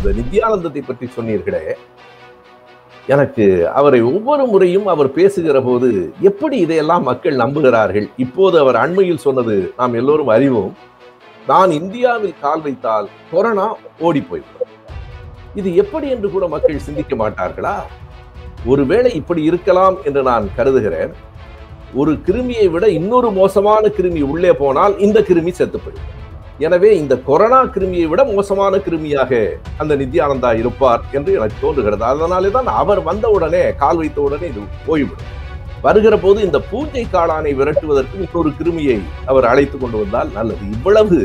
இந்த நித்யானந்தத்தை பற்றி சொன்னீர்களே எனக்கு அவரை ஒவ்வொரு முறையும் அவர் பேசுகிற போது எப்படி இதையெல்லாம் மக்கள் நம்புகிறார்கள் இப்போது அவர் அண்மையில் சொன்னது நாம் எல்லோரும் அறிவோம் நான் இந்தியாவில் கால் வைத்தால் கொரோனா ஓடி போய்விடும் இது எப்படி என்று கூட மக்கள் சிந்திக்க மாட்டார்களா ஒருவேளை இப்படி இருக்கலாம் என்று நான் கருதுகிறேன் ஒரு கிருமியை விட இன்னொரு மோசமான கிருமி உள்ளே போனால் இந்த கிருமி செத்து போயிடும் எனவே இந்த கொரோனா கிருமியை விட மோசமான கிருமியாக அந்த நித்யானந்தா இருப்பார் என்று எனக்கு தோன்றுகிறது அதனாலே தான் அவர் வந்த உடனே கால் வைத்த உடனே இது போய்விடும் வருகிற போது இந்த பூஜை காளானை விரட்டுவதற்கு இன்னொரு கிருமியை அவர் அழைத்து கொண்டு வந்தால் நல்லது இவ்வளவு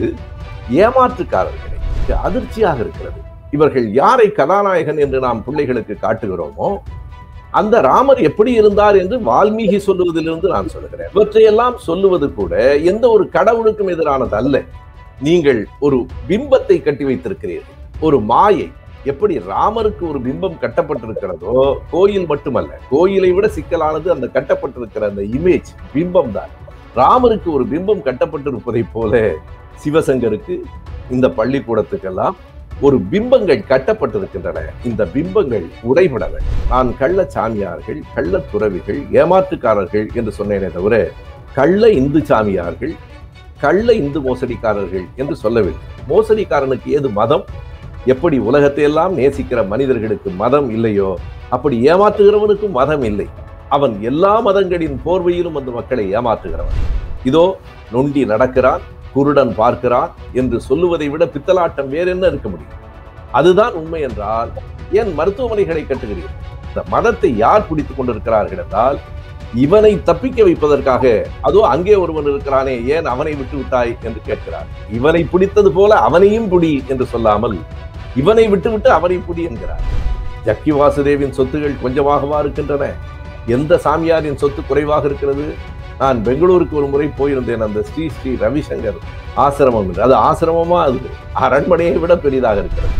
ஏமாற்றுக்காரர்களை அதிர்ச்சியாக இருக்கிறது இவர்கள் யாரை கதாநாயகன் என்று நாம் பிள்ளைகளுக்கு காட்டுகிறோமோ அந்த ராமர் எப்படி இருந்தார் என்று வால்மீகி சொல்லுவதிலிருந்து நான் சொல்லுகிறேன் இவற்றையெல்லாம் சொல்லுவது கூட எந்த ஒரு கடவுளுக்கும் எதிரானது அல்ல நீங்கள் ஒரு பிம்பத்தை கட்டி வைத்திருக்கிறீர்கள் ஒரு மாயை எப்படி ராமருக்கு ஒரு பிம்பம் கட்டப்பட்டிருக்கிறதோ கோயில் மட்டுமல்ல கோயிலை விட சிக்கலானது அந்த கட்டப்பட்டிருக்கிற அந்த இமேஜ் பிம்பம் தான் ராமருக்கு ஒரு பிம்பம் கட்டப்பட்டிருப்பதை போல சிவசங்கருக்கு இந்த பள்ளிக்கூடத்துக்கெல்லாம் ஒரு பிம்பங்கள் கட்டப்பட்டிருக்கின்றன இந்த பிம்பங்கள் உடைபட வேண்டும் நான் கள்ள சாமியார்கள் கள்ள துறவிகள் ஏமாற்றுக்காரர்கள் என்று சொன்னேனே தவிர கள்ள இந்து சாமியார்கள் கள்ள இந்து மோசடிக்காரர்கள் என்று சொல்லவில்லை மோசடிக்காரனுக்கு ஏது மதம் எப்படி உலகத்தை எல்லாம் நேசிக்கிற மனிதர்களுக்கு மதம் இல்லையோ அப்படி ஏமாற்றுகிறவனுக்கும் மதம் இல்லை அவன் எல்லா மதங்களின் போர்வையிலும் அந்த மக்களை ஏமாற்றுகிறவன் இதோ நொண்டி நடக்கிறான் குருடன் பார்க்கிறான் என்று சொல்லுவதை விட பித்தலாட்டம் வேற என்ன இருக்க முடியும் அதுதான் உண்மை என்றால் ஏன் மருத்துவமனைகளை கட்டுகிறீர்கள் இந்த மதத்தை யார் பிடித்துக் கொண்டிருக்கிறார்கள் என்றால் இவனை தப்பிக்க வைப்பதற்காக அதோ அங்கே ஒருவன் இருக்கிறானே ஏன் அவனை விட்டு விட்டாய் என்று கேட்கிறார் இவனை பிடித்தது போல அவனையும் பிடி என்று சொல்லாமல் இவனை விட்டுவிட்டு அவனை பிடி என்கிறார் ஜக்கி வாசுதேவின் சொத்துகள் கொஞ்சமாகவா இருக்கின்றன எந்த சாமியாரின் சொத்து குறைவாக இருக்கிறது நான் பெங்களூருக்கு ஒரு முறை போயிருந்தேன் அந்த ஸ்ரீ ஸ்ரீ ரவிசங்கர் ஆசிரமம் என்று அது ஆசிரமமா அது அரண்மனையை விட பெரிதாக இருக்கிறது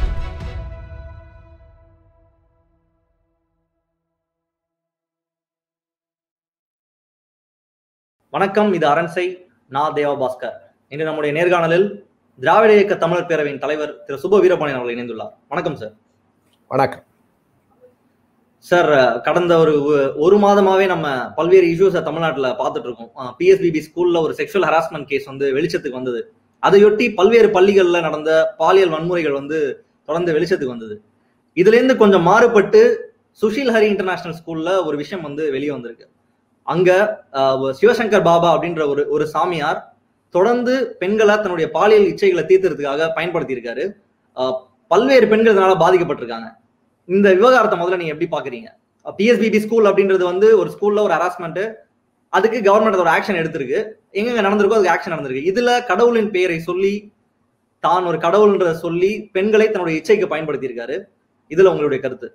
வணக்கம் இது அரண்சை நான் தேவா பாஸ்கர் இன்று நம்முடைய நேர்காணலில் திராவிட இயக்க தமிழர் பேரவையின் தலைவர் திரு சுப வீரபாண்டியன் அவர்கள் இணைந்துள்ளார் வணக்கம் சார் வணக்கம் சார் கடந்த ஒரு ஒ- ஒரு மாதமாவே நம்ம பல்வேறு இஷ்யூஸை தமிழ்நாட்டில் பார்த்துட்டு இருக்கோம் பிஎஸ்பிபி ஸ்கூல்ல ஒரு செக்ஷுவல் ஹராஸ்மெண்ட் கேஸ் வந்து வெளிச்சத்துக்கு வந்தது அதையொட்டி பல்வேறு பள்ளிகள்ல நடந்த பாலியல் வன்முறைகள் வந்து தொடர்ந்து வெளிச்சத்துக்கு வந்தது இதுல இருந்து கொஞ்சம் மாறுபட்டு சுஷில் ஹரி இன்டர்நேஷனல் ஸ்கூல்ல ஒரு விஷயம் வந்து வெளியே வந்திருக்கு அங்க ஆஹ், சிவசங்கர் பாபா அப்படின்ற ஒரு ஒரு சாமியார் தொடர்ந்து பெண்களை தன்னுடைய பாலியல் இச்சைகளை தீர்த்துறதுக்காக பயன்படுத்தி இருக்காரு பல்வேறு பெண்கள் இதனால பாதிக்கப்பட்டிருக்காங்க இந்த விவகாரத்தை முதல்ல நீங்க எப்படி பாக்குறீங்க பிஎஸ்பிபி ஸ்கூல் அப்படின்றது வந்து ஒரு ஸ்கூல்ல ஒரு ஹராஸ்மெண்ட் அதுக்கு கவர்மெண்ட் ஒரு ஆக்ஷன் எடுத்திருக்கு எங்க நடந்திருக்கோ அதுக்கு ஆக்ஷன் நடந்திருக்கு இதுல கடவுளின் பெயரை சொல்லி தான் ஒரு கடவுள்ன்றத சொல்லி பெண்களை தன்னுடைய இச்சைக்கு பயன்படுத்தி இருக்காரு இதுல உங்களுடைய கருத்து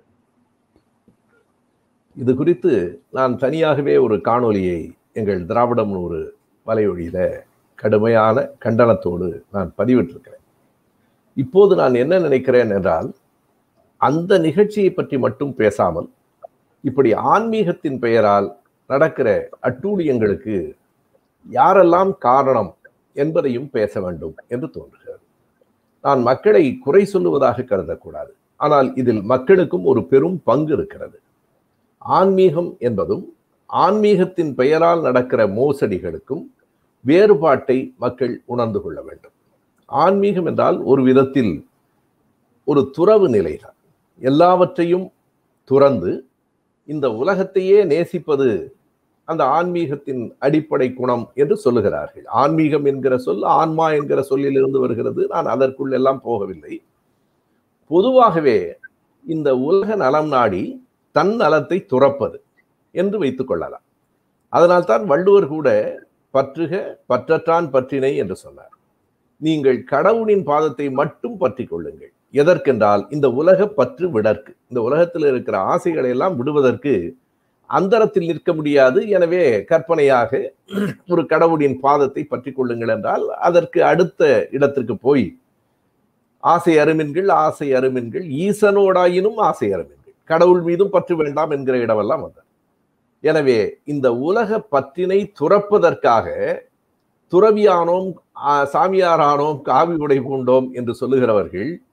இது குறித்து நான் தனியாகவே ஒரு காணொளியை எங்கள் திராவிடம் ஒரு வலையொலியில கடுமையான கண்டனத்தோடு நான் பதிவிட்டிருக்கிறேன் இப்போது நான் என்ன நினைக்கிறேன் என்றால் அந்த நிகழ்ச்சியை பற்றி மட்டும் பேசாமல் இப்படி ஆன்மீகத்தின் பெயரால் நடக்கிற அட்டூழியங்களுக்கு யாரெல்லாம் காரணம் என்பதையும் பேச வேண்டும் என்று தோன்றுகிறது நான் மக்களை குறை சொல்லுவதாக கருதக்கூடாது ஆனால் இதில் மக்களுக்கும் ஒரு பெரும் பங்கு இருக்கிறது ஆன்மீகம் என்பதும் ஆன்மீகத்தின் பெயரால் நடக்கிற மோசடிகளுக்கும் வேறுபாட்டை மக்கள் உணர்ந்து கொள்ள வேண்டும் ஆன்மீகம் என்றால் ஒரு விதத்தில் ஒரு துறவு நிலைதான் எல்லாவற்றையும் துறந்து இந்த உலகத்தையே நேசிப்பது அந்த ஆன்மீகத்தின் அடிப்படை குணம் என்று சொல்லுகிறார்கள் ஆன்மீகம் என்கிற சொல் ஆன்மா என்கிற சொல்லிலிருந்து வருகிறது நான் அதற்குள் எல்லாம் போகவில்லை பொதுவாகவே இந்த உலக நலம் நாடி தன் நலத்தை துறப்பது என்று வைத்துக் கொள்ளலாம் அதனால்தான் வள்ளுவர் கூட பற்றுக பற்றற்றான் பற்றினை என்று சொன்னார் நீங்கள் கடவுளின் பாதத்தை மட்டும் பற்றி கொள்ளுங்கள் எதற்கென்றால் இந்த உலக பற்று விடற்கு இந்த உலகத்தில் இருக்கிற ஆசைகளை எல்லாம் விடுவதற்கு அந்தரத்தில் நிற்க முடியாது எனவே கற்பனையாக ஒரு கடவுளின் பாதத்தை பற்றி கொள்ளுங்கள் என்றால் அதற்கு அடுத்த இடத்திற்கு போய் ஆசை அருமின்கள் ஆசை அருமின்கள் ஈசனோடாயினும் ஆசை அருமின்கள் கடவுள் மீதும் பற்று வேண்டாம் என்கிற இடமெல்லாம் வந்தார் எனவே இந்த உலக பற்றினை துறப்பதற்காக துறவியானோம் சாமியாரானோம் காவி உடை பூண்டோம் என்று சொல்லுகிறவர்கள்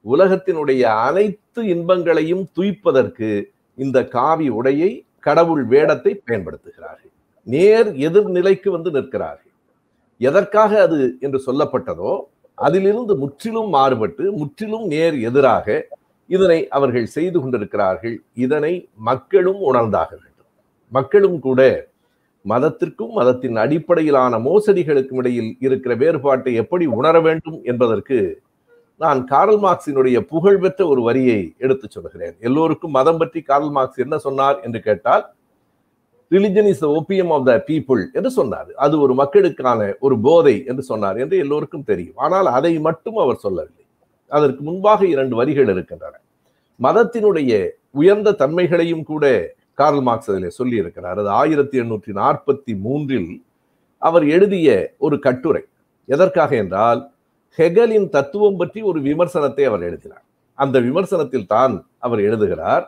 உலகத்தினுடைய அனைத்து இன்பங்களையும் துய்ப்பதற்கு இந்த காவி உடையை கடவுள் வேடத்தை பயன்படுத்துகிறார்கள் நேர் எதிர்நிலைக்கு வந்து நிற்கிறார்கள் எதற்காக அது என்று சொல்லப்பட்டதோ அதிலிருந்து முற்றிலும் மாறுபட்டு முற்றிலும் நேர் எதிராக இதனை அவர்கள் செய்து கொண்டிருக்கிறார்கள் இதனை மக்களும் உணர்ந்தாக வேண்டும் மக்களும் கூட மதத்திற்கும் மதத்தின் அடிப்படையிலான மோசடிகளுக்கும் இடையில் இருக்கிற வேறுபாட்டை எப்படி உணர வேண்டும் என்பதற்கு நான் கார்ல் மார்க்சினுடைய புகழ்பெற்ற ஒரு வரியை எடுத்து சொல்கிறேன் எல்லோருக்கும் மதம் பற்றி கார்ல் மார்க்ஸ் என்ன சொன்னார் என்று கேட்டால் religion is opium of the people என்று சொன்னார் அது ஒரு மக்களுக்கான ஒரு போதை என்று சொன்னார் என்று எல்லோருக்கும் தெரியும் ஆனால் அதை மட்டும் அவர் சொல்லவில்லை அதற்கு முன்பாக இரண்டு வரிகள் இருக்கின்றன மதத்தினுடைய உயர்ந்த தன்மைகளையும் கூட கார்ல் மார்க்ஸ் அதில் சொல்லி இருக்கிறார் அது ஆயிரத்தி எண்ணூற்றி நாற்பத்தி மூன்றில் அவர் எழுதிய ஒரு கட்டுரை எதற்காக என்றால் ஹெகலின் தத்துவம் பற்றி ஒரு விமர்சனத்தை அவர் எழுதினார் அந்த விமர்சனத்தில் தான் அவர் எழுதுகிறார்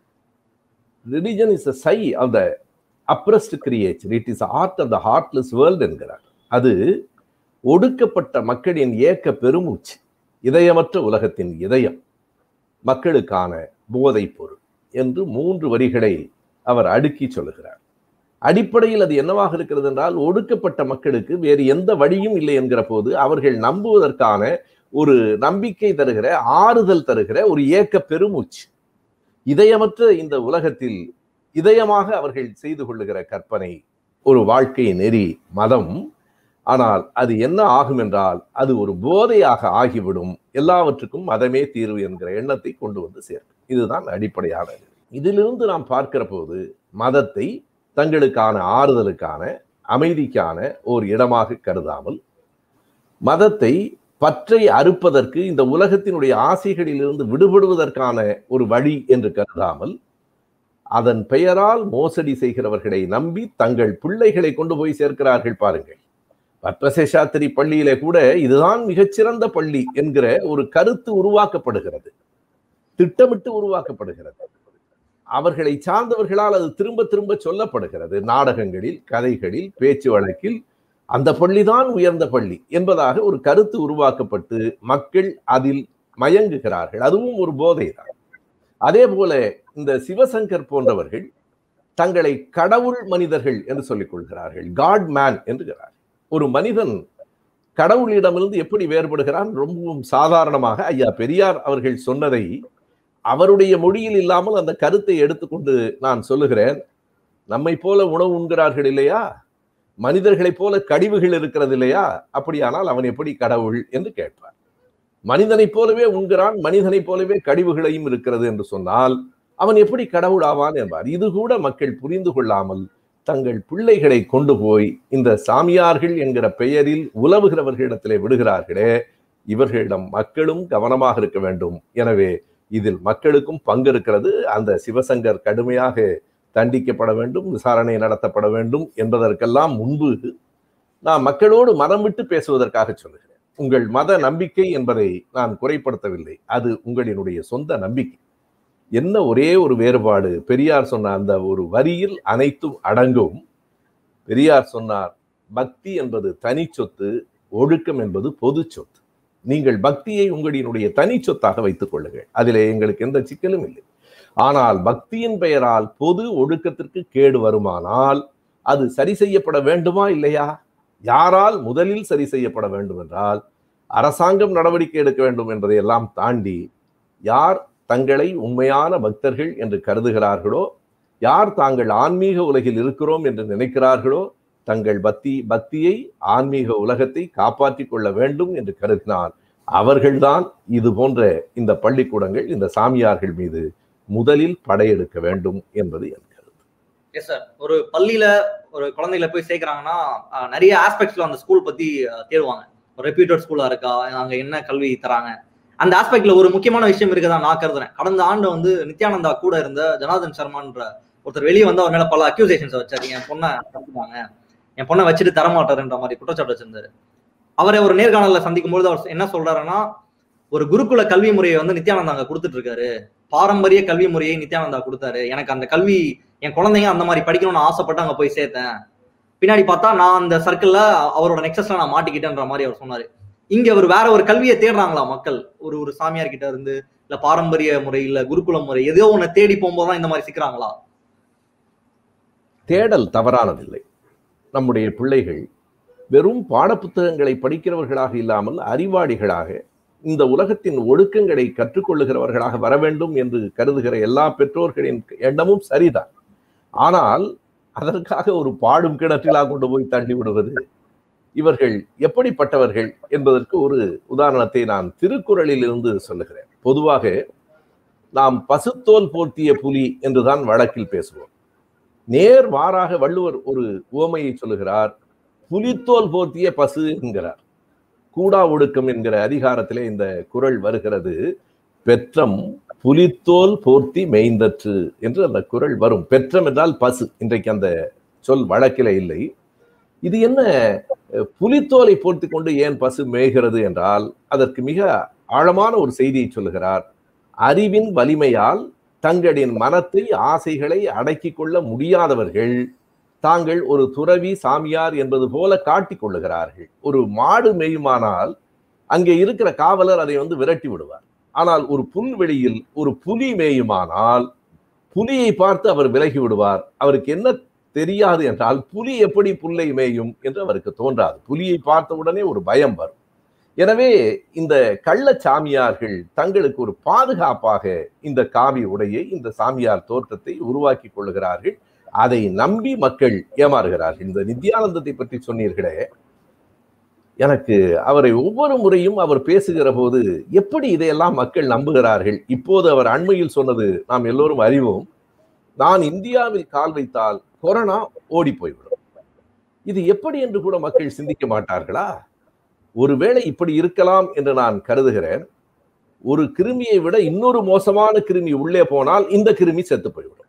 religion is a sigh of the oppressed creature it is heart of the heartless world என்கிறார் அது ஒடுக்கப்பட்ட மக்களின் ஏக்க பெருமூச்சு இதயமற்ற உலகத்தின் இதயம் மக்களுக்கான போதை பொருள் என்று மூன்று வரிகளை அவர் அடுக்கி சொல்லுகிறார் அடிப்படையில் அது என்னவாக இருக்கிறது என்றால் ஒடுக்கப்பட்ட மக்களுக்கு வேறு எந்த வழியும் இல்லை என்கிற போது அவர்கள் நம்புவதற்கான ஒரு நம்பிக்கை தருகிற ஆறுதல் தருகிற ஒரு ஏக்க பெருமூச்சு இதயமற்ற இந்த உலகத்தில் இதயமாக அவர்கள் செய்து கொள்ளுகிற கற்பனை ஒரு வாழ்க்கை நெறி மதம் ஆனால் அது என்ன ஆகும் என்றால் அது ஒரு போதையாக ஆகிவிடும் எல்லாவற்றுக்கும் மதமே தீர்வு என்கிற எண்ணத்தை கொண்டு வந்து சேர்க்கும் இதுதான் அடிப்படையான இதிலிருந்து நாம் பார்க்கிற போது மதத்தை தங்களுக்கான ஆறுதலுக்கான அமைதிக்கான ஒரு இடமாக கருதாமல் மதத்தை பற்றை அறுப்பதற்கு இந்த உலகத்தினுடைய ஆசைகளிலிருந்து விடுபடுவதற்கான ஒரு வழி என்று கருதாமல் அதன் பெயரால் மோசடி செய்கிறவர்களை நம்பி தங்கள் பிள்ளைகளை கொண்டு போய் சேர்க்கிறார்கள் பாருங்கள் பத்மசேஷாத்திரி பள்ளியிலே கூட இதுதான் மிகச்சிறந்த பள்ளி என்கிற ஒரு கருத்து உருவாக்கப்படுகிறது திட்டமிட்டு உருவாக்கப்படுகிறது அவர்களை சார்ந்தவர்களால் அது திரும்ப திரும்ப சொல்லப்படுகிறது நாடகங்களில் கதைகளில் பேச்சு வழக்கில் அந்த பள்ளிதான் உயர்ந்த பள்ளி என்பதாக ஒரு கருத்து உருவாக்கப்பட்டு மக்கள் அதில் மயங்குகிறார்கள் அதுவும் ஒரு போதை தான் அதே போல இந்த சிவசங்கர் போன்றவர்கள் தங்களை கடவுள் மனிதர்கள் என்று சொல்லிக் கொள்கிறார்கள் காட் மேன் என்கிறார் ஒரு மனிதன் கடவுளிடமிருந்து எப்படி வேறுபடுகிறான் ரொம்பவும் சாதாரணமாக ஐயா பெரியார் அவர்கள் சொன்னதை அவருடைய மொழியில் இல்லாமல் அந்த கருத்தை எடுத்துக்கொண்டு நான் சொல்லுகிறேன் நம்மை போல உணவு உண்கிறார்கள் இல்லையா மனிதர்களைப் போல கழிவுகள் இருக்கிறது இல்லையா அப்படியானால் அவன் எப்படி கடவுள் என்று கேட்பார் மனிதனைப் போலவே உண்கிறான் மனிதனைப் போலவே கழிவுகளையும் இருக்கிறது என்று சொன்னால் அவன் எப்படி கடவுள் ஆவான் என்பார் இது கூட மக்கள் புரிந்து கொள்ளாமல் தங்கள் பிள்ளைகளை கொண்டு போய் இந்த சாமியார்கள் என்கிற பெயரில் உலவுகிறவர்களிடத்திலே விடுகிறார்களே இவர்களிடம் மக்களும் கவனமாக இருக்க வேண்டும் எனவே இதில் மக்களுக்கும் பங்கு இருக்கிறது அந்த சிவசங்கர் கடுமையாக தண்டிக்கப்பட வேண்டும் விசாரணை நடத்தப்பட வேண்டும் என்பதற்கெல்லாம் முன்பு நான் மக்களோடு மனம் விட்டு பேசுவதற்காக சொல்லுகிறேன் உங்கள் மத நம்பிக்கை என்பதை நான் குறைப்படுத்தவில்லை அது உங்களினுடைய சொந்த நம்பிக்கை என்ன ஒரே ஒரு வேறுபாடு பெரியார் சொன்ன அந்த ஒரு வரியில் அனைத்தும் அடங்கும் பெரியார் சொன்னார் பக்தி என்பது தனி சொத்து ஒழுக்கம் என்பது பொது சொத்து நீங்கள் பக்தியை உங்களினுடைய தனி சொத்தாக வைத்துக் கொள்ளுங்கள் அதிலே எங்களுக்கு எந்த சிக்கலும் இல்லை ஆனால் பக்தியின் பெயரால் பொது ஒழுக்கத்திற்கு கேடு வருமானால் அது சரி செய்யப்பட வேண்டுமா இல்லையா யாரால் முதலில் சரி செய்யப்பட வேண்டும் என்றால் அரசாங்கம் நடவடிக்கை எடுக்க வேண்டும் என்பதை எல்லாம் தாண்டி யார் தங்களை உண்மையான பக்தர்கள் என்று கருதுகிறார்களோ யார் தாங்கள் ஆன்மீக உலகில் இருக்கிறோம் என்று நினைக்கிறார்களோ தங்கள் பக்தி பக்தியை ஆன்மீக உலகத்தை காப்பாற்றிக் கொள்ள வேண்டும் என்று கருதினால் அவர்கள்தான் இது போன்ற இந்த பள்ளிக்கூடங்கள் இந்த சாமியார்கள் மீது முதலில் படையெடுக்க வேண்டும் என்பது என் கருத்து எஸ் சார் ஒரு பள்ளியில ஒரு குழந்தைகளை போய் சேர்க்கிறாங்கன்னா அஹ், நிறைய ஆஸ்பெக்ட்ஸ்ல அந்த ஸ்கூல் பத்தி அஹ், தேடுவாங்க ஒரு ரெப்யூட்டட் ஸ்கூலா இருக்கா அங்க என்ன கல்வி தராங்க அந்த ஆஸ்பெக்ட்ல ஒரு முக்கியமான விஷயம் இருக்குதா நான் கருதுறேன் கடந்த ஆண்டு வந்து நித்யானந்தா கூட இருந்த ஜனார்தன் சர்மான்ற ஒருத்தர் வெளியே வந்து அவர் மேல பல அக்யூசேஷன்ஸ் வச்சாரு என் பொண்ணை தடுத்துட்டாங்க என் பொண்ணை வச்சுட்டு தரமாட்டாருன்ற மாதிரி குற்றச்சாட்டு வச்சிருந்தாரு அவரை ஒரு நேர்காணல்ல சந்திக்கும் பொழுது அவர் என்ன சொல்றாருன்னா ஒரு குருகுல கல்வி முறையை வந்து நித்யானந்தா அங்க கொடுத்துட்டு இருக்காரு பாரம்பரிய கல்வி முறையை நித்யானந்தா கொடுத்தாரு எனக்கு அந்த கல்வி என் குழந்தைங்க அந்த மாதிரி படிக்கணும்னு ஆசைப்பட்டு அங்க போய் சேர்த்தேன் பின்னாடி பார்த்தா நான் அந்த சர்க்கிள்ல அவரோட நெக்ஸஸ்ல நான் மாட்டிக்கிட்டேன்ற மாதிரி அவர் சொன்னாரு இங்க ஒரு வேற ஒரு கல்வியை தேடுறாங்களா மக்கள் ஒரு ஒரு சாமியார் கிட்ட இருந்து இல்ல பாரம்பரிய முறை இல்ல குருகுலம் முறை ஏதோ ஒண்ணு தேடி போகும்போதுதான் இந்த மாதிரி சிக்கிறாங்களா தேடல் தவறானதில்லை நம்முடைய பிள்ளைகள் வெறும் பாடப்புத்தகங்களை படிக்கிறவர்களாக இல்லாமல் அறிவாளிகளாக இந்த உலகத்தின் ஒழுக்கங்களை கற்றுக்கொள்ளுகிறவர்களாக வர வேண்டும் என்று கருதுகிற எல்லா பெற்றோர்களின் எண்ணமும் சரிதான் ஆனால் அதற்காக ஒரு பாடும் கிணற்றிலா கொண்டு போய் தள்ளி விடுவது இவர்கள் எப்படிப்பட்டவர்கள் என்பதற்கு ஒரு உதாரணத்தை நான் திருக்குறளில் இருந்து சொல்லுகிறேன் பொதுவாக நாம் பசுத்தோல் போர்த்திய புலி என்றுதான் வழக்கில் பேசுவோம் நேர் மாறாக வள்ளுவர் ஒரு உவமையை சொல்லுகிறார் புலித்தோல் போர்த்திய பசு என்கிறார் கூடா ஒடுக்கம் என்கிற அதிகாரத்திலே இந்த குரல் வருகிறது பெற்றம் புலித்தோல் போர்த்தி மெய்ந்தற்று என்று அந்த குரல் வரும் பெற்றம் என்றால் பசு இன்றைக்கு அந்த சொல் வழக்கில இல்லை இது என்ன புலித்தோலை போர்த்தி கொண்டு ஏன் பசு மேய்கிறது என்றால் அதற்கு மிக ஆழமான ஒரு செய்தியை சொல்லுகிறார் அறிவின் வலிமையால் தங்களின் மனத்தை ஆசைகளை அடக்கிக் கொள்ள முடியாதவர்கள் தாங்கள் ஒரு துறவி சாமியார் என்பது போல காட்டிக் கொள்ளுகிறார்கள் ஒரு மாடு மேயுமானால் அங்கே இருக்கிற காவலர் அதை வந்து விரட்டி விடுவார் ஆனால் ஒரு புல்வெளியில் ஒரு புலி மேயுமானால் புலியை பார்த்து அவர் விலகி விடுவார் அவருக்கு என்ன தெரியாது என்றால் புலி எப்படி புல்லை மேயும் என்று அவருக்கு தோன்றாது புலியை பார்த்த உடனே ஒரு பயம் வரும் எனவே இந்த கள்ள சாமியார்கள் தங்களுக்கு ஒரு பாதுகாப்பாக இந்த காவி உடையை இந்த சாமியார் தோற்றத்தை உருவாக்கி கொள்ளுகிறார்கள் அதை நம்பி மக்கள் ஏமாறுகிறார்கள் இந்த நித்யானந்தத்தை பற்றி சொன்னீர்களே எனக்கு அவரை ஒவ்வொரு முறையும் அவர் பேசுகிற போது எப்படி இதையெல்லாம் மக்கள் நம்புகிறார்கள் இப்போது அவர் அண்மையில் சொன்னது நாம் எல்லோரும் அறிவோம் நான் இந்தியாவில் கால் வைத்தால் கொரோனா ஓடி போய்விடும் இது எப்படி என்று கூட மக்கள் சிந்திக்க மாட்டார்களா ஒருவேளை இப்படி இருக்கலாம் என்று நான் கருதுகிறேன் ஒரு கிருமியை விட இன்னொரு மோசமான கிருமி உள்ளே போனால் இந்த கிருமி செத்து போய்விடும்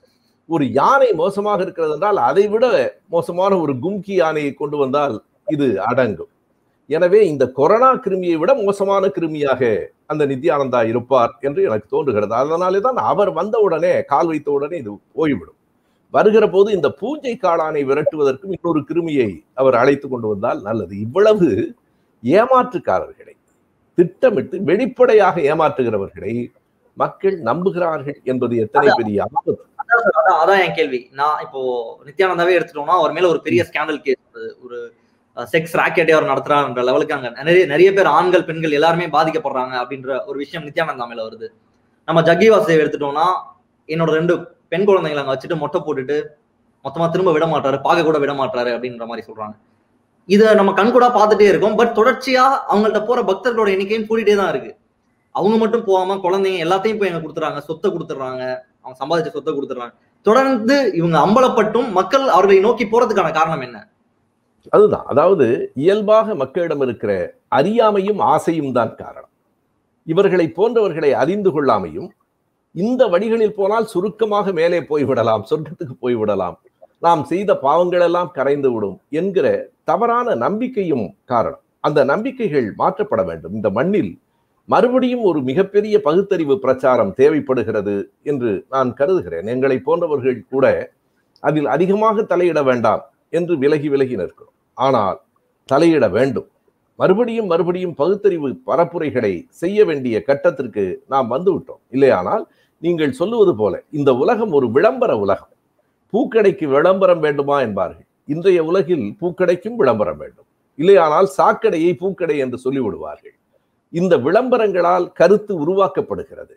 ஒரு யானை மோசமாக இருக்கிறது என்றால் அதை விட மோசமான ஒரு கும்கி யானையை கொண்டு வந்தால் இது அடங்கும் எனவே இந்த கொரோனா கிருமியை விட மோசமான கிருமியாக அந்த நித்யானந்தா இருப்பார் என்று எனக்கு தோன்றுகிறது அதனாலே தான் அவர் வந்த உடனே கால் வைத்த உடனே இது போய்விடும் வருகிற போது இந்த பூஞ்சை காளானை விரட்டுவதற்கும் இன்னொரு கிருமியை அவர் அழைத்து கொண்டு வந்தால் நல்லது இவ்வளவு ஏமாற்றுக்காரர்களை திட்டமிட்டு வெளிப்படையாக ஏமாற்றுகிறவர்களை மக்கள் நம்புகிறார்கள் என்பது எத்தனை பெரிய ஆபத்து அதான் அதான் என் கேள்வி நான் இப்போ நித்யானந்தாவே எடுத்துட்டோம்னா அவர் மேல ஒரு பெரிய ஸ்கேண்டல் கேஸ் ஒரு செக்ஸ் ராக்கெட்டே அவர் நடத்துறான்ற லெவலுக்கு அங்க நிறைய நிறைய பேர் ஆண்கள் பெண்கள் எல்லாருமே பாதிக்கப்படுறாங்க அப்படின்ற ஒரு விஷயம் நித்யானந்தா மேல வருது நம்ம ஜக்கி வாசுதேவ் எடுத்துட்டோம்னா என்னோட ரெண்டு பெண் குழந்தைங்களை அங்க வச்சுட்டு மொட்டை போட்டுட்டு மொத்தமா திரும்ப விட மாட்டாரு பார்க்க கூட விட மாட்டாரு அப்படின்ற மாதிரி சொல்றாங்க இத நம்ம கண்கூடா பார்த்துட்டே இருக்கோம் பட் தொடர்ச்சியா அவங்கள்ட்ட போற பக்தர்களோட எண்ணிக்கையும் கூடிட்டே தான் இருக்கு அவங்க மட்டும் போகாம குழந்தைங்க எல்லாத்தையும் போய் எங்க கொடுத்துறாங்க சொத்தை கொடுத்துட்றாங்க அவங்க சம்பாதிச்ச சொத்தை கொடுத்துட்றாங்க தொடர்ந்து இவங்க அம்பலப்பட்டும் மக்கள் அவர்களை நோக்கி போறதுக்கான காரணம் என்ன அதுதான் அதாவது இயல்பாக மக்களிடம் இருக்கிற அறியாமையும் ஆசையும் தான் காரணம் இவர்களை போன்றவர்களை அறிந்து கொள்ளாமையும் இந்த வழிகளில் போனால் சுருக்கமாக மேலே போய்விடலாம் சொர்க்கத்துக்கு போய்விடலாம் நாம் செய்த பாவங்கள் எல்லாம் கரைந்து விடும் என்கிற தவறான நம்பிக்கையும் காரணம் அந்த நம்பிக்கைகள் மாற்றப்பட வேண்டும் இந்த மண்ணில் மறுபடியும் ஒரு மிகப்பெரிய பகுத்தறிவு பிரச்சாரம் தேவைப்படுகிறது என்று நான் கருதுகிறேன் எங்களை போன்றவர்கள் கூட அதில் அதிகமாக தலையிட வேண்டாம் என்று விலகி விலகி நிற்கிறோம் ஆனால் தலையிட வேண்டும் மறுபடியும் மறுபடியும் பகுத்தறிவு பரப்புரைகளை செய்ய வேண்டிய கட்டத்திற்கு நாம் வந்துவிட்டோம் இல்லையானால் நீங்கள் சொல்லுவது போல இந்த உலகம் ஒரு விளம்பர உலகம் பூக்கடைக்கு விளம்பரம் வேண்டுமா என்பார்கள் இன்றைய உலகில் பூக்கடைக்கும் விளம்பரம் வேண்டும் இல்லையானால் சாக்கடையை பூக்கடை என்று சொல்லிவிடுவார்கள் இந்த விளம்பரங்களால் கருத்து உருவாக்கப்படுகிறது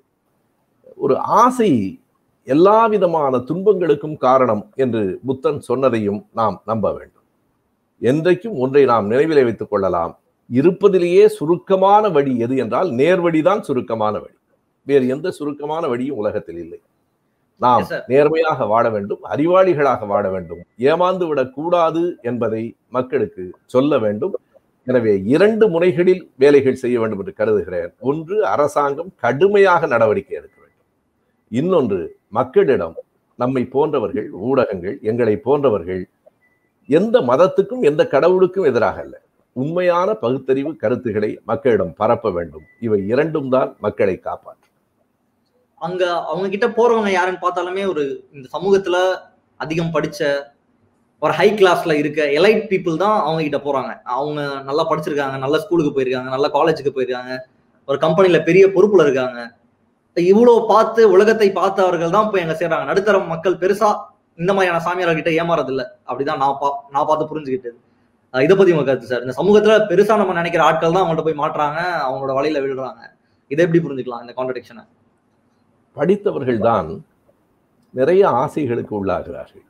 ஒரு ஆசை எல்லா விதமான துன்பங்களுக்கும் காரணம் என்று புத்தன் சொன்னதையும் நாம் நம்ப வேண்டும் என்றைக்கும் ஒன்றை நாம் நினைவிலே வைத்துக் கொள்ளலாம் இருப்பதிலேயே சுருக்கமான வழி எது என்றால் நேர்வழிதான் சுருக்கமான வழி வேறு எந்த சுருக்கமான வழியும் உலகத்தில் இல்லை நாம் Yes, sir. நேர்மையாக வாழ வேண்டும் அறிவாளிகளாக வாழ வேண்டும் ஏமாந்து விடக்கூடாது என்பதை மக்களுக்கு சொல்ல வேண்டும் எனவே இரண்டு முனைகளில் வேலைகள் செய்ய வேண்டும் என்று கருதுகிறேன் ஒன்று அரசாங்கம் கடுமையாக நடவடிக்கை எடுக்க வேண்டும் இன்னொன்று மக்களிடம் நம்மை போன்றவர்கள் ஊடகங்கள் எங்களை போன்றவர்கள் எந்த மதத்துக்கும் எந்த கடவுளுக்கும் எதிராக அல்ல உண்மையான பகுத்தறிவு கருத்துக்களை மக்களிடம் பரப்ப வேண்டும் இவை இரண்டும் தான் மக்களை காப்பாற்றும் அங்க அவங்க கிட்ட போறவங்க யாருன்னு பார்த்தாலுமே ஒரு இந்த சமூகத்துல அதிகம் படிச்ச ஒரு ஹை கிளாஸ்ல இருக்க எலைட் பீப்புள் தான் அவங்க கிட்ட போறாங்க அவங்க நல்லா படிச்சிருக்காங்க நல்ல ஸ்கூலுக்கு போயிருக்காங்க நல்ல காலேஜுக்கு போயிருக்காங்க ஒரு கம்பெனில பெரிய பொறுப்புல இருக்காங்க இவ்வளவு பார்த்து உலகத்தை பார்த்தவர்கள் தான் போய் எங்க சேர்றாங்க நடுத்தர மக்கள் பெருசா இந்த மாதிரியான சாமியார் கிட்ட ஏமாறது இல்ல அப்படிதான் நான் பா நான் பார்த்து புரிஞ்சுக்கிட்டது அஹ் இதை பத்தி உங்க கருத்து சார் இந்த சமூகத்துல பெருசா நம்ம நினைக்கிற ஆட்கள் தான் அவங்கள்ட்ட போய் மாட்டுறாங்க அவங்களோட வலையில விழுறாங்க இதை எப்படி புரிஞ்சுக்கலாம் இந்த கான்ட்ரடிக்ஷனை படித்தவர்கள் தான் நிறைய ஆசைகளுக்கு உள்ளாகிறார்கள்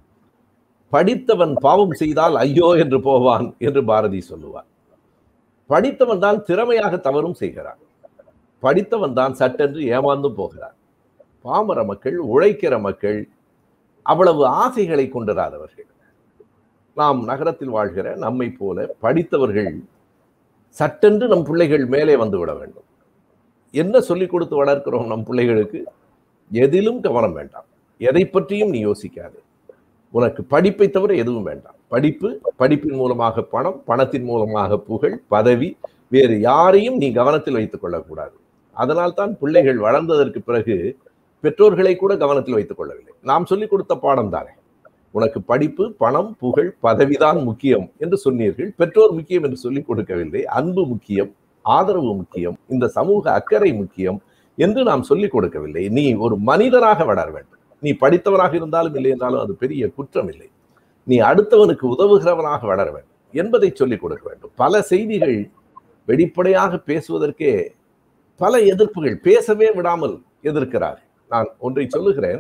படித்தவன் பாவம் செய்தால் ஐயோ என்று போவான் என்று பாரதி சொல்லுவார் படித்தவன் தான் திறமையாக தவறும் செய்கிறான் படித்தவன் தான் சட்டென்று ஏமாந்தும் போகிறான் பாமர மக்கள் உழைக்கிற மக்கள் அவ்வளவு ஆசைகளை கொண்டிராதவர்கள் நாம் நகரத்தில் வாழ்கிற நம்மை போல படித்தவர்கள் சட்டென்று நம் பிள்ளைகள் மேலே வந்து விட வேண்டும் என்ன சொல்லிக் கொடுத்து வளர்க்கிறோம் நம் பிள்ளைகளுக்கு எதிலும் கவனம் வேண்டாம் எதை பற்றியும் நீ யோசிக்காது உனக்கு படிப்பை தவிர எதுவும் வேண்டாம் படிப்பு படிப்பின் மூலமாக பணம் பணத்தின் மூலமாக புகழ் பதவி வேறு யாரையும் நீ கவனத்தில் வைத்துக் கொள்ளக்கூடாது அதனால் தான் பிள்ளைகள் வளர்ந்ததற்கு பிறகு பெற்றோர்களை கூட கவனத்தில் வைத்துக் கொள்ளவில்லை நாம் சொல்லிக் கொடுத்த பாடம் தானே உனக்கு படிப்பு பணம் புகழ் பதவிதான் முக்கியம் என்று சொன்னீர்கள் பெற்றோர் முக்கியம் என்று சொல்லிக் கொடுக்கவில்லை அன்பு முக்கியம் ஆதரவு முக்கியம் இந்த சமூக அக்கறை முக்கியம் என்று நாம் சொல்லிக் கொடுக்கவில்லை நீ ஒரு மனிதனாக வளர வேண்டும் நீ படித்தவனாக இருந்தாலும் இல்லை என்றாலும் அது பெரிய குற்றம் இல்லை நீ அடுத்தவனுக்கு உதவுகிறவனாக வளர வேண்டும் என்பதை சொல்லிக் கொடுக்க வேண்டும் பல செய்திகள் வெளிப்படையாக பேசுவதற்கே பல எதிர்ப்புகள் பேசவே விடாமல் எதிர்க்கிறார் நான் ஒன்றை சொல்லுகிறேன்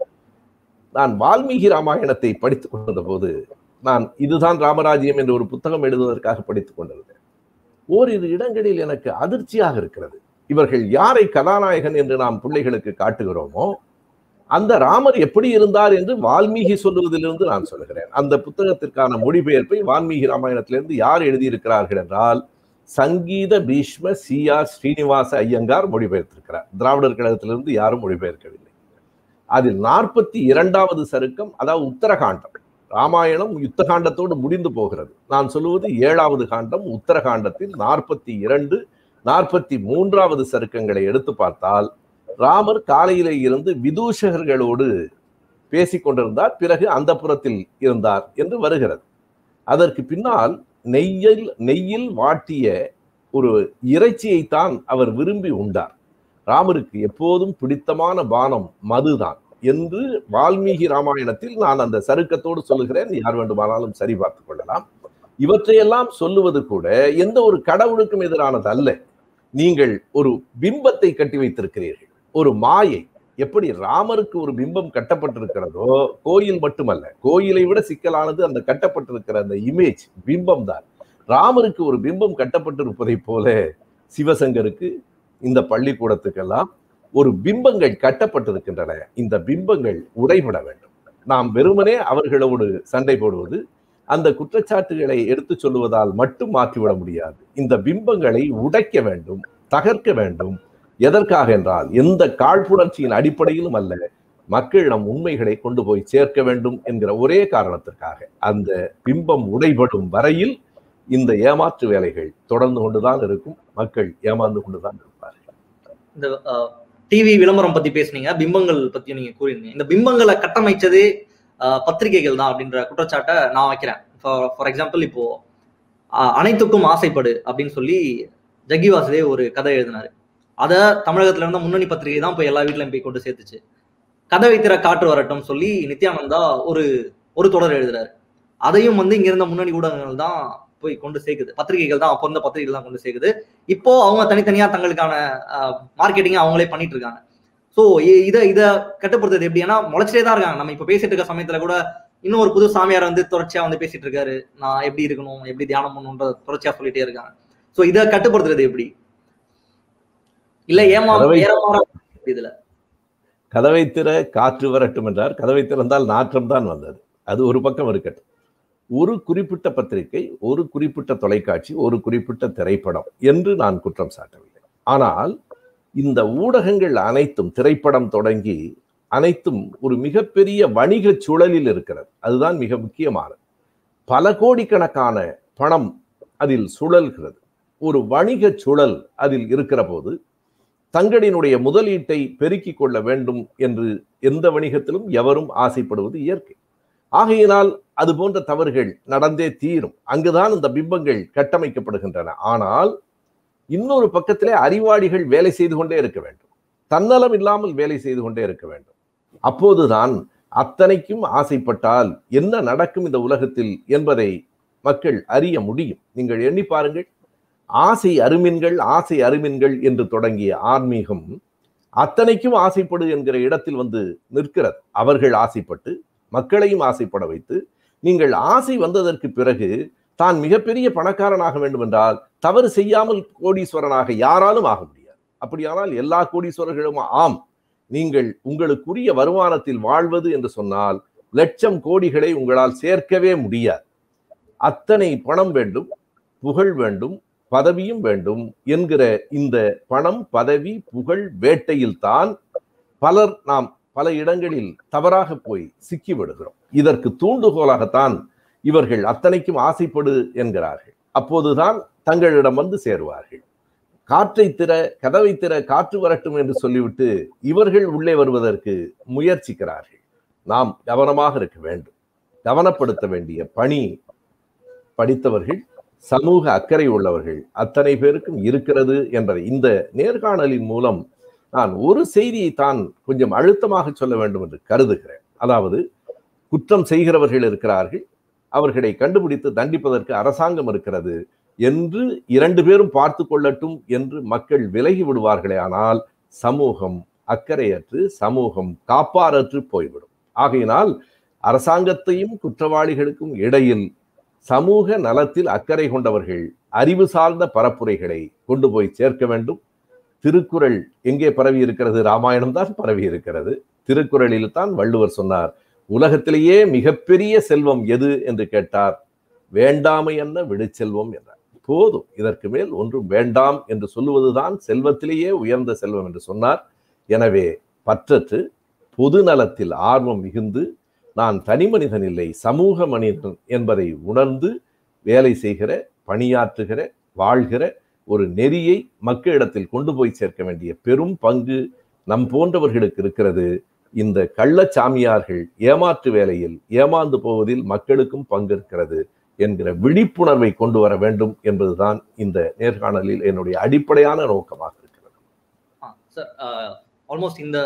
நான் வால்மீகி ராமாயணத்தை படித்துக் கொண்டிருந்த போது நான் இதுதான் ராமராஜ்யம் என்ற ஒரு புத்தகம் எழுதுவதற்காக படித்துக் கொண்டிருந்தேன் ஓரிரு இடங்களில் எனக்கு அதிர்ச்சியாக இருக்கிறது இவர்கள் யாரை கதாநாயகன் என்று நாம் பிள்ளைகளுக்கு காட்டுகிறோமோ அந்த ராமர் எப்படி இருந்தார் என்று வால்மீகி சொல்லுவதிலிருந்து நான் சொல்லுகிறேன் அந்த புத்தகத்திற்கான மொழிபெயர்ப்பை வால்மீகி ராமாயணத்திலிருந்து யார் எழுதியிருக்கிறார்கள் என்றால் சங்கீத பீஷ்ம சி ஆர் ஸ்ரீனிவாச ஐயங்கார் மொழிபெயர்த்திருக்கிறார் திராவிடர் கழகத்திலிருந்து யாரும் மொழிபெயர்க்கவில்லை அதில் நாற்பத்தி இரண்டாவது சருக்கம் அதாவது உத்தரகாண்டம் ராமாயணம் யுத்தகாண்டத்தோடு முடிந்து போகிறது நான் சொல்லுவது ஏழாவது காண்டம் உத்தரகாண்டத்தில் நாற்பத்தி இரண்டு நாற்பத்தி மூன்றாவது சருக்கங்களை எடுத்து பார்த்தால் ராமர் காலையிலே இருந்து விதூஷகர்களோடு பேசிக் கொண்டிருந்தார் பிறகு அந்த புறத்தில் இருந்தார் என்று வருகிறது அதற்கு பின்னால் நெய்யில் நெய்யில் வாட்டிய ஒரு இறைச்சியைத்தான் அவர் விரும்பி உண்டார் ராமருக்கு எப்போதும் பிடித்தமான பானம் மதுதான் என்று வால்மீகி ராமாயணத்தில் நான் அந்த சருக்கத்தோடு சொல்லுகிறேன் யார் வேண்டுமானாலும் சரி பார்த்துக் கொள்ளலாம் இவற்றையெல்லாம் சொல்லுவது கூட எந்த ஒரு கடவுளுக்கும் எதிரானது அல்ல நீங்கள் ஒரு பிம்பத்தை கட்டி வைத்திருக்கிறீர்கள் ஒரு மாயை எப்படி ராமருக்கு ஒரு பிம்பம் கட்டப்பட்டிருக்கிறதோ கோயில் மட்டுமல்ல கோயிலை விட சிக்கலானது அந்த கட்டப்பட்டிருக்கிற அந்த இமேஜ் பிம்பம் தான் ராமருக்கு ஒரு பிம்பம் கட்டப்பட்டிருப்பதை போல சிவசங்கருக்கு இந்த பள்ளிக்கூடத்துக்கெல்லாம் ஒரு பிம்பங்கள் கட்டப்பட்டிருக்கின்றன இந்த பிம்பங்கள் உடைபட வேண்டும் நாம் வெறுமனே அவர்களோடு சண்டை போடுவது அந்த குற்றச்சாட்டுகளை எடுத்து சொல்லுவதால் மட்டும் மாற்றிவிட முடியாது இந்த பிம்பங்களை உடைக்க வேண்டும் தகர்க்க வேண்டும் எதற்காக என்றால் எந்த காழ்ப்புணர்ச்சியின் அடிப்படையிலும் அல்ல மக்கள் நம் உண்மைகளை கொண்டு போய் சேர்க்க வேண்டும் என்கிற ஒரே காரணத்திற்காக அந்த பிம்பம் உடைபடும் வரையில் இந்த ஏமாற்று வேலைகள் தொடர்ந்து கொண்டுதான் இருக்கும் மக்கள் ஏமாந்து கொண்டுதான் இருப்பார்கள் இந்த டிவி விளம்பரம் பத்தி பேசுனீங்க பிம்பங்கள் பத்தி நீங்க கூறியிருந்தீங்க இந்த பிம்பங்களை கட்டமைச்சதே பத்திரிகைகள் தான் அப்படின்ற குற்றச்சாட்டை நான் வைக்கிறேன் ஃபார் எக்ஸாம்பிள் இப்போ அனைத்துக்கும் ஆசைப்படு அப்படின்னு சொல்லி ஜக்கி வாசுதேவ் ஒரு கதை எழுதினாரு அதை தமிழகத்துல இருந்த முன்னணி பத்திரிகை தான் போய் எல்லா வீட்லயும் போய் கொண்டு சேர்த்துச்சு கதை வைத்திர காற்று வரட்டும் சொல்லி நித்யானந்தா ஒரு ஒரு தொடர் எழுதுறாரு அதையும் வந்து இங்க இருந்த முன்னணி ஊடகங்கள் தான் போய் கொண்டு சேர்க்குது பத்திரிகைகள் தான் அப்போ இருந்த பத்திரிகைகள் தான் கொண்டு சேர்க்குது இப்போ அவங்க தனித்தனியா தங்களுக்கான மார்க்கெட்டிங் அவங்களே பண்ணிட்டு இருக்காங்க ஸோ இதை இதை கட்டுப்படுத்துறது எப்படி ஏன்னா முளைச்சிட்டே தான் இருக்காங்க நம்ம இப்போ பேசிட்டு இருக்க சமயத்துல கூட இன்னும் ஒரு புது சாமியார் வந்து தொடர்ச்சியா வந்து பேசிட்டு இருக்காரு நான் எப்படி இருக்கணும் எப்படி தியானம் பண்ணணுன்ற தொடர்ச்சியா சொல்லிட்டே இருக்காங்க ஸோ இதை கட்டுப்படுத்துறது எப்படி இல்ல ஏமா ஏறமாற இதுல கதவை திற காற்று வரட்டும் என்றார் கதவை திறந்தால் நாற்றம் தான் வந்தது அது ஒரு பக்கம் இருக்கட்டும் ஒரு குறிப்பிட்ட பத்திரிகை ஒரு குறிப்பிட்ட தொலைக்காட்சி ஒரு குறிப்பிட்ட திரைப்படம் என்று நான் குற்றம் சாட்டவில்லை ஆனால் இந்த ஊடகங்கள் அனைத்தும் திரைப்படம் தொடங்கி அனைத்தும் ஒரு மிகப்பெரிய வணிக சூழலில் இருக்கிறது அதுதான் மிக முக்கியமானது பல கோடிக்கணக்கான பணம் அதில் சுழல்கிறது ஒரு வணிக சுழல் அதில் இருக்கிற போது தங்களினுடைய முதலீட்டை பெருக்கிக் கொள்ள வேண்டும் என்று எந்த வணிகத்திலும் எவரும் ஆசைப்படுவது இயற்கை ஆகையினால் அது போன்ற தவறுகள் நடந்தே தீரும் அங்குதான் இந்த பிம்பங்கள் கட்டமைக்கப்படுகின்றன ஆனால் இன்னொரு பக்கத்திலே அறிவாளிகள் வேலை செய்து கொண்டே இருக்க வேண்டும் தன்னலம் இல்லாமல் வேலை செய்து கொண்டே இருக்க வேண்டும் அப்போதுதான் அத்தனைக்கும் ஆசைப்பட்டால் என்ன நடக்கும் இந்த உலகத்தில் என்பதை மக்கள் அறிய முடியும் நீங்கள் எண்ணி பாருங்கள் ஆசை அருமின்கள் ஆசை அருமின்கள் என்று தொடங்கிய ஆன்மீகம் அத்தனைக்கும் ஆசைப்படு என்கிற இடத்தில் வந்து நிற்கிறது அவர்கள் ஆசைப்பட்டு மக்களையும் ஆசைப்பட வைத்து நீங்கள் ஆசை வந்ததற்கு பிறகு தான் மிகப்பெரிய பணக்காரனாக வேண்டும் என்றால் தவறு செய்யாமல் கோடீஸ்வரனாக யாராலும் ஆக முடியாது அப்படியானால் எல்லா கோடீஸ்வரர்களும் ஆம் நீங்கள் உங்களுக்குரிய வருமானத்தில் வாழ்வது என்று சொன்னால் லட்சம் கோடிகளை உங்களால் சேர்க்கவே முடியாது அத்தனை பணம் வேண்டும் புகழ் வேண்டும் பதவியும் வேண்டும் என்கிற இந்த பணம் பதவி புகழ் வேட்டையில் தான் பலர் நாம் பல இடங்களில் தவறாக போய் சிக்கி விடுகிறோம் இதற்கு தூண்டுகோலாகத்தான் இவர்கள் அத்தனைக்கும் ஆசைப்படு என்கிறார்கள் அப்போதுதான் தங்களிடம் வந்து சேருவார்கள் காற்றை திற கதவை திற காற்று வரட்டும் என்று சொல்லிவிட்டு இவர்கள் உள்ளே வருவதற்கு முயற்சிக்கிறார்கள் நாம் கவனமாக இருக்க வேண்டும் கவனப்படுத்த வேண்டிய பணி படித்தவர்கள் சமூக அக்கறை உள்ளவர்கள் அத்தனை பேருக்கும் இருக்கிறது என்பதை இந்த நேர்காணலின் மூலம் நான் ஒரு செய்தியை தான் கொஞ்சம் அழுத்தமாக சொல்ல வேண்டும் என்று கருதுகிறேன் அதாவது குற்றம் செய்கிறவர்கள் இருக்கிறார்கள் அவர்களை கண்டுபிடித்து தண்டிப்பதற்கு அரசாங்கம் இருக்கிறது என்று இரண்டு பேரும் பார்த்து கொள்ளட்டும் என்று மக்கள் விலகி விடுவார்களே ஆனால் சமூகம் அக்கறையற்று சமூகம் காப்பாரற்று போய்விடும் ஆகையினால் அரசாங்கத்தையும் குற்றவாளிகளுக்கும் இடையில் சமூக நலத்தில் அக்கறை கொண்டவர்கள் அறிவு சார்ந்த பரப்புரைகளை கொண்டு போய் சேர்க்க வேண்டும் திருக்குறள் எங்கே பரவி இருக்கிறது ராமாயணம் தான் பரவி இருக்கிறது திருக்குறளில் தான் வள்ளுவர் சொன்னார் உலகத்திலேயே மிகப்பெரிய செல்வம் எது என்று கேட்டார் வேண்டாமை என்ன விடுச்செல்வம் என்றார் போதும் இதற்கு மேல் ஒன்றும் வேண்டாம் என்று சொல்லுவதுதான் செல்வத்திலேயே உயர்ந்த செல்வம் என்று சொன்னார் எனவே பற்றற்று பொது நலத்தில் ஆர்வம் மிகுந்து நான் தனி மனிதன் இல்லை சமூக மனிதன் என்பதை உணர்ந்து வேலை செய்கிற பணியாற்றுகிற வாழ்கிற ஒரு நெறியை மக்களிடத்தில் கொண்டு போய் சேர்க்க வேண்டிய பெரும் பங்கு நம் போன்றவர்களுக்கு இருக்கிறது இந்த கள்ளச்சாமியார்கள் ஏமாற்று வேலையில் ஏமாந்து போவதில் மக்களுக்கும் பங்கு இருக்கிறது என்கிற விழிப்புணர்வை கொண்டு வர வேண்டும் என்பதுதான் இந்த நேர்காணலில் என்னுடைய அடிப்படையான நோக்கமாக இருக்கிறது சார் ஆல்மோஸ்ட் இந்த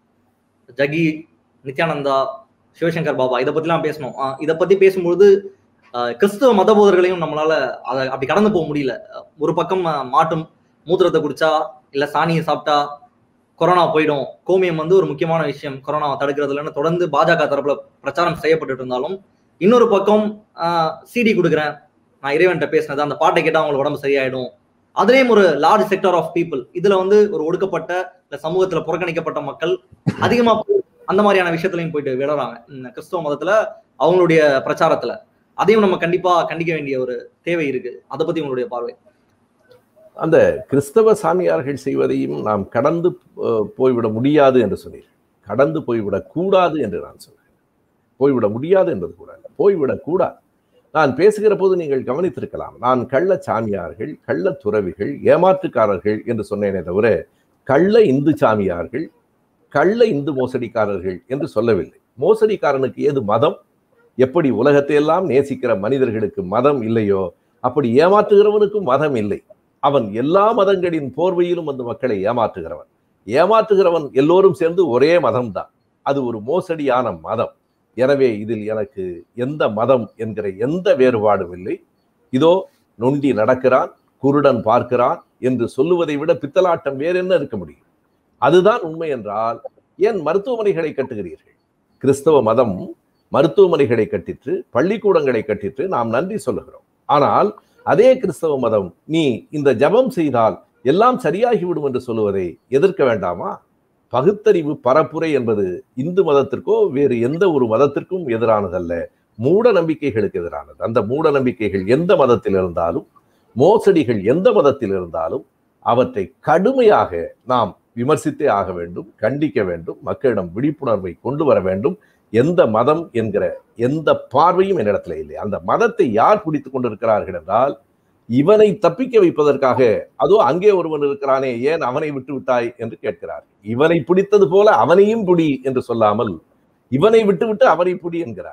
ஜகி நித்யானந்தா சிவசங்கர் பாபா இதை பத்திலாம் பேசணும் ஆஹ் இதை பத்தி பேசும்பொழுது ஆஹ் கிறிஸ்தவ மத போதர்களையும் நம்மளால அதை அப்படி கடந்து போக முடியல ஒரு பக்கம் ஆஹ் மாட்டும் மூத்திரத்தை குடிச்சா இல்ல சாணியை சாப்பிட்டா கொரோனா போயிடும் கோமியம் வந்து ஒரு முக்கியமான விஷயம் கொரோனாவை தடுக்கிறதுலன்னு தொடர்ந்து பாஜக தரப்புல பிரச்சாரம் செய்யப்பட்டு இருந்தாலும் இன்னொரு பக்கம் சிடி கொடுக்குறேன் நான் இறைவன்கிட்ட பேசினது அந்த பாட்டை கேட்டா அவங்களுக்கு உடம்பு சரியாயிடும் அதுலயும் ஒரு லார்ஜ் செக்டர் ஆஃப் பீப்புள் இதுல வந்து ஒரு ஒடுக்கப்பட்ட இல்ல சமூகத்துல புறக்கணிக்கப்பட்ட மக்கள் அதிகமா அந்த மாதிரியான விஷயத்துலயும் போயிட்டு விளறாங்க இந்த கிறிஸ்தவ மதத்துல அவங்களுடைய பிரச்சாரத்துல அதையும் நம்ம கண்டிப்பா கண்டிக்க வேண்டிய ஒரு தேவை இருக்கு அதை பத்தி உங்களுடைய பார்வை அந்த கிறிஸ்தவ சாமியார்கள் செய்வதையும் நாம் கடந்து அஹ், போய்விட முடியாது என்று சொன்னீர்கள் கடந்து போய்விடக் கூடாது என்று நான் சொல்கிறேன் போய்விட முடியாது என்பது கூட அல்ல. போய்விடக் கூடாது நான் பேசுகிற போது நீங்கள் கவனித்திருக்கலாம் நான் கள்ள சாமியார்கள் கள்ள துறவிகள் ஏமாற்றுக்காரர்கள் என்று சொன்னேனே தவிர கள்ள இந்து சாமியார்கள் கள்ள இந்து மோசடிக்காரர்கள் என்று சொல்லவில்லை மோசடிக்காரனுக்கு ஏது மதம் எப்படி உலகத்தை எல்லாம் நேசிக்கிற மனிதர்களுக்கு மதம் இல்லையோ அப்படி ஏமாற்றுகிறவனுக்கும் மதம் இல்லை அவன் எல்லா மதங்களின் போர்வையிலும் வந்து மக்களை ஏமாற்றுகிறவன் ஏமாற்றுகிறவன் எல்லோரும் சேர்ந்து ஒரே மதம்தான் அது ஒரு மோசடியான மதம் எனவே இதில் எனக்கு எந்த மதம் என்கிற எந்த வேறுபாடும் இல்லை இதோ நொண்டி நடக்கிறான் குருடன் பார்க்கிறான் என்று சொல்லுவதை விட பித்தலாட்டம் வேற என்ன இருக்க முடியும் அதுதான் உண்மை என்றால் ஏன் மருத்துவமனைகளை கட்டுகிறீர்கள் கிறிஸ்தவ மதம் மருத்துவமனைகளை கட்டிற்று பள்ளிக்கூடங்களை கட்டிற்று நாம் நன்றி சொல்லுகிறோம் ஆனால் அதே கிறிஸ்தவ மதம் நீ இந்த ஜபம் செய்தால் எல்லாம் சரியாகிவிடும் என்று சொல்லுவதை எதிர்க்க வேண்டாமா பகுத்தறிவு பரப்புரை என்பது இந்து மதத்திற்கோ வேறு எந்த ஒரு மதத்திற்கும் எதிரானதல்ல மூட நம்பிக்கைகளுக்கு எதிரானது அந்த மூட நம்பிக்கைகள் எந்த மதத்தில் இருந்தாலும் மோசடிகள் எந்த மதத்தில் இருந்தாலும் அவற்றை கடுமையாக நாம் விமர்சித்தே ஆக வேண்டும் கண்டிக்க வேண்டும் மக்களிடம் விழிப்புணர்வை கொண்டு வர வேண்டும் எந்த மதம் என்கிற எந்த பார்வையும் என்னிடத்துல இல்லை அந்த மதத்தை யார் பிடித்துக் கொண்டிருக்கிறார்கள் என்றால் இவனை தப்பிக்க வைப்பதற்காக அதோ அங்கே ஒருவன் இருக்கிறானே ஏன் அவனை விட்டு விட்டாய் என்று கேட்கிறார் இவனை பிடித்தது போல அவனையும் பிடி என்று சொல்லாமல் இவனை விட்டுவிட்டு அவனை பிடி என்கிறார்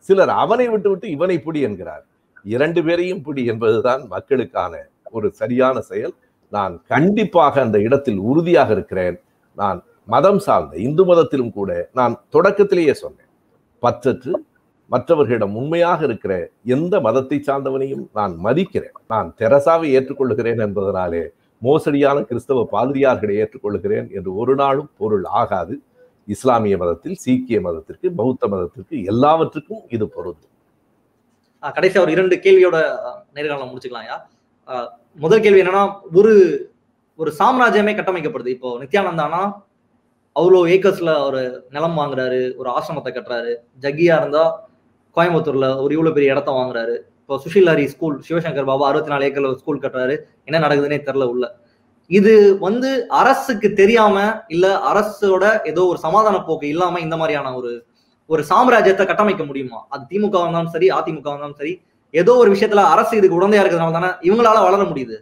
சிலர் அவனை விட்டு விட்டு இவனை பிடி என்கிறார் இரண்டு பேரையும் பிடி என்பதுதான் மக்களுக்கான ஒரு சரியான செயல் நான் கண்டிப்பாக அந்த இடத்தில் உறுதியாக இருக்கிறேன் நான் மதம் சார்ந்த இந்து மதத்திலும் கூட நான் தொடக்கத்திலேயே சொன்னேன் பற்றற்று மற்றவர்களிடம் உண்மையாக இருக்கிற எந்த மதத்தை சார்ந்தவனையும் நான் மதிக்கிறேன் நான் தெரசாவை ஏற்றுக்கொள்ளுகிறேன் என்பதனாலே மோசடியான கிறிஸ்தவ பாதிரியார்களை ஏற்றுக்கொள்ளுகிறேன் என்று ஒரு நாளும் பொருள் ஆகாது இஸ்லாமிய மதத்தில் சீக்கிய மதத்திற்கு பௌத்த மதத்திற்கு எல்லாவற்றுக்கும் இது பொருந்தும் ஆஹ் கடைசியா ஒரு இரண்டு கேள்வியோட ஆஹ், நேர்காணலை முடிச்சுக்கலாம் ஐயா ஆஹ், முதல் கேள்வி என்னன்னா ஒரு ஒரு சாம்ராஜ்யமே கட்டமைக்கப்படுது இப்போ நித்யானந்தானா அவ்வளோ ஏக்கர்ஸ்ல ஒரு நிலம் வாங்குறாரு ஒரு ஆசிரமத்தை கட்டுறாரு ஜக்கியா இருந்தா கோயம்புத்தூர்ல ஒரு இவ்வளவு பெரிய இடத்த வாங்குறாரு இப்போ சுஷில் ஹரி ஸ்கூல் சிவசங்கர் பாபா அறுபத்தி நாலு ஏக்கர்ல ஒரு ஸ்கூல் கட்டுறாரு என்ன நடக்குதுன்னே தெரியல உள்ள இது வந்து அரசுக்கு தெரியாம இல்ல அரசோட ஏதோ ஒரு சமாதான போக்கு இல்லாம இந்த மாதிரியான ஒரு ஒரு சாம்ராஜ்யத்தை கட்டமைக்க முடியுமா அது திமுக இருந்தாலும் சரி அதிமுக இருந்தாலும் சரி ஏதோ ஒரு விஷயத்துல அரசு இதுக்கு உடந்தையா இருக்கிறதுனால தானே இவங்களால வளர முடியுது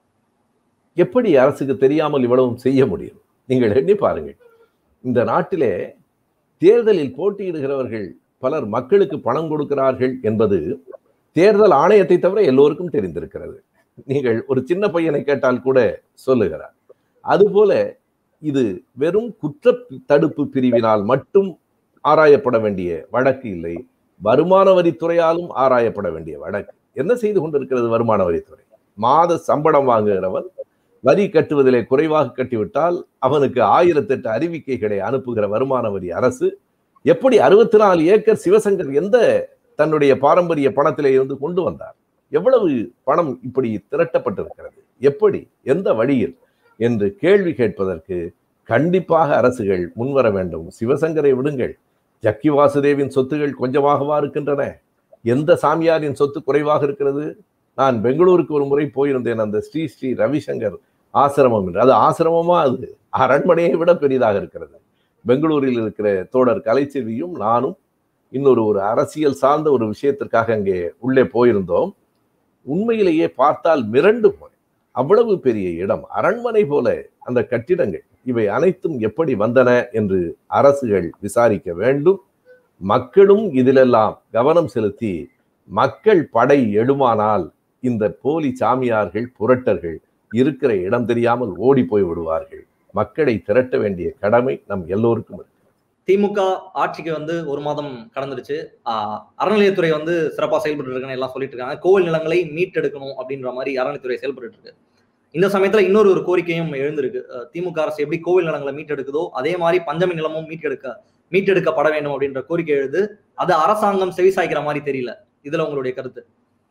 எப்படி அரசுக்கு தெரியாமல் இவ்வளவும் செய்ய முடியும் நீங்கள் எண்ணி பாருங்கள் இந்த நாட்டிலே தேர்தலில் போட்டியிடுகிறவர்கள் பலர் மக்களுக்கு பணம் கொடுக்கிறார்கள் என்பது தேர்தல் ஆணையத்தை தவிர எல்லோருக்கும் தெரிந்திருக்கிறது நீங்கள் ஒரு சின்ன பையனை கேட்டால் கூட சொல்லுகிறார் அதுபோல இது வெறும் குற்ற தடுப்பு பிரிவினால் மட்டும் ஆராயப்பட வேண்டிய வழக்கு இல்லை வருமான வரித்துறையாலும் ஆராயப்பட வேண்டிய வழக்கு என்ன செய்து கொண்டிருக்கிறது வருமான வரித்துறை மாத சம்பளம் வாங்குகிறவன் வரி கட்டுவதிலே குறைவாக கட்டிவிட்டால் அவனுக்கு ஆயிரத்தெட்டு அறிவிக்கைகளை அனுப்புகிற வருமான வரி அரசு எப்படி அறுபத்தி நாலு ஏக்கர் சிவசங்கர் எந்த தன்னுடைய பாரம்பரிய பணத்திலே இருந்து கொண்டு வந்தார் எவ்வளவு பணம் இப்படி திரட்டப்பட்டிருக்கிறது எப்படி எந்த வழியில் என்று கேள்வி கேட்பதற்கு கண்டிப்பாக அரசுகள் முன்வர வேண்டும் சிவசங்கரை விடுங்கள் ஜக்கி வாசுதேவின் சொத்துகள் கொஞ்சமாகவா இருக்கின்றன எந்த சாமியாரின் சொத்து குறைவாக இருக்கிறது நான் பெங்களூருக்கு ஒரு முறை போயிருந்தேன் அந்த ஸ்ரீ ஸ்ரீ ரவிசங்கர் ஆசிரமம் என்று அது ஆசிரமமா அது அரண்மனையை விட பெரிதாக இருக்கிறது பெங்களூரில் இருக்கிற தோழர் கலைச்செல்வியும் நானும் இன்னொரு ஒரு அரசியல் சார்ந்த ஒரு விஷயத்திற்காக அங்கே உள்ளே போயிருந்தோம் உண்மையிலேயே பார்த்தால் மிரண்டு போய் அவ்வளவு பெரிய இடம் அரண்மனை போல அந்த கட்டிடங்கள் இவை அனைத்தும் எப்படி வந்தன என்று அரசுகள் விசாரிக்க வேண்டும் மக்களும் இதிலெல்லாம் கவனம் செலுத்தி மக்கள் படை எழுமானால் இந்த போலி சாமியார்கள் புரட்டர்கள் இருக்கிற இடம் தெரியாமல் ஓடி போய் விடுவார்கள் மக்களை திரட்ட வேண்டிய கடமை நம் எல்லோருக்கும் இருக்கு திமுக ஆட்சிக்கு வந்து ஒரு மாதம் கடந்துருச்சு ஆஹ் அறநிலையத்துறை வந்து சிறப்பா செயல்பட்டு இருக்குன்னு எல்லாம் சொல்லிட்டு இருக்காங்க கோவில் நிலங்களை மீட்டெடுக்கணும் அப்படின்ற மாதிரி அறநிலையத்துறை செயல்பட்டு இருக்கு இந்த சமயத்துல இன்னொரு ஒரு கோரிக்கையும் எழுந்திருக்கு அஹ் திமுக அரசு எப்படி கோவில் நிலங்களை மீட்டெடுக்குதோ அதே மாதிரி பஞ்சமி நிலமும் மீட்டெடுக்க மீட்டெடுக்கப்பட வேண்டும் அப்படின்ற கோரிக்கை எழுது அது அரசாங்கம் செவிசாய்க்கிற மாதிரி தெரியல இதுல உங்களுடைய கருத்து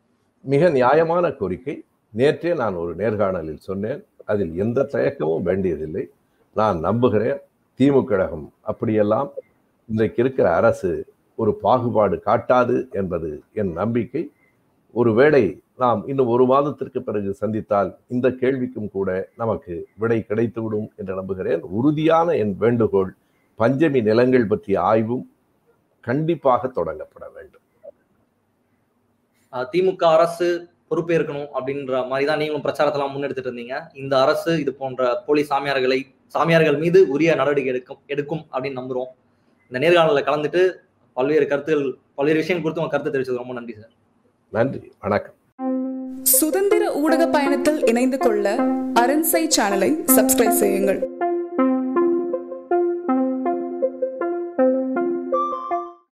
மிக நியாயமான கோரிக்கை நேற்றே நான் ஒரு நேர்காணலில் சொன்னேன் அதில் எந்த தயக்கமும் வேண்டியதில்லை நான் நம்புகிறேன் திமுக கழகம் அப்படியெல்லாம் இன்றைக்கு இருக்கிற அரசு ஒரு பாகுபாடு காட்டாது என்பது என் நம்பிக்கை ஒருவேளை நாம் இன்னும் ஒரு மாதத்திற்கு பிறகு சந்தித்தால் இந்த கேள்விக்கும் கூட நமக்கு விடை கிடைத்துவிடும் என்று நம்புகிறேன் உறுதியான என் வேண்டுகோள் பஞ்சமி நிலங்கள் பற்றிய ஆய்வும் கண்டிப்பாக தொடங்கப்பட வேண்டும் அஹ் திமுக அரசு பொறுப்பேற்கணும் அப்படின்ற மாதிரி தான் நீங்களும் பிரச்சாரத்தெல்லாம் முன்னெடுத்துட்டு இருந்தீங்க இந்த அரசு இது போன்ற போலி சாமியார்களை சாமியார்கள் மீது உரிய நடவடிக்கை எடுக்கும் எடுக்கும் அப்படின்னு நம்புறோம் இந்த நேர்காணலில் கலந்துட்டு பல்வேறு கருத்துகள் பல்வேறு விஷயம் குறித்து உங்க கருத்து தெரிவிச்சது ரொம்ப நன்றி சார் நன்றி வணக்கம் சுதந்திர ஊடக பயணத்தில் இணைந்து கொள்ள அரண்சை சேனலை சப்ஸ்கிரைப் செய்யுங்கள்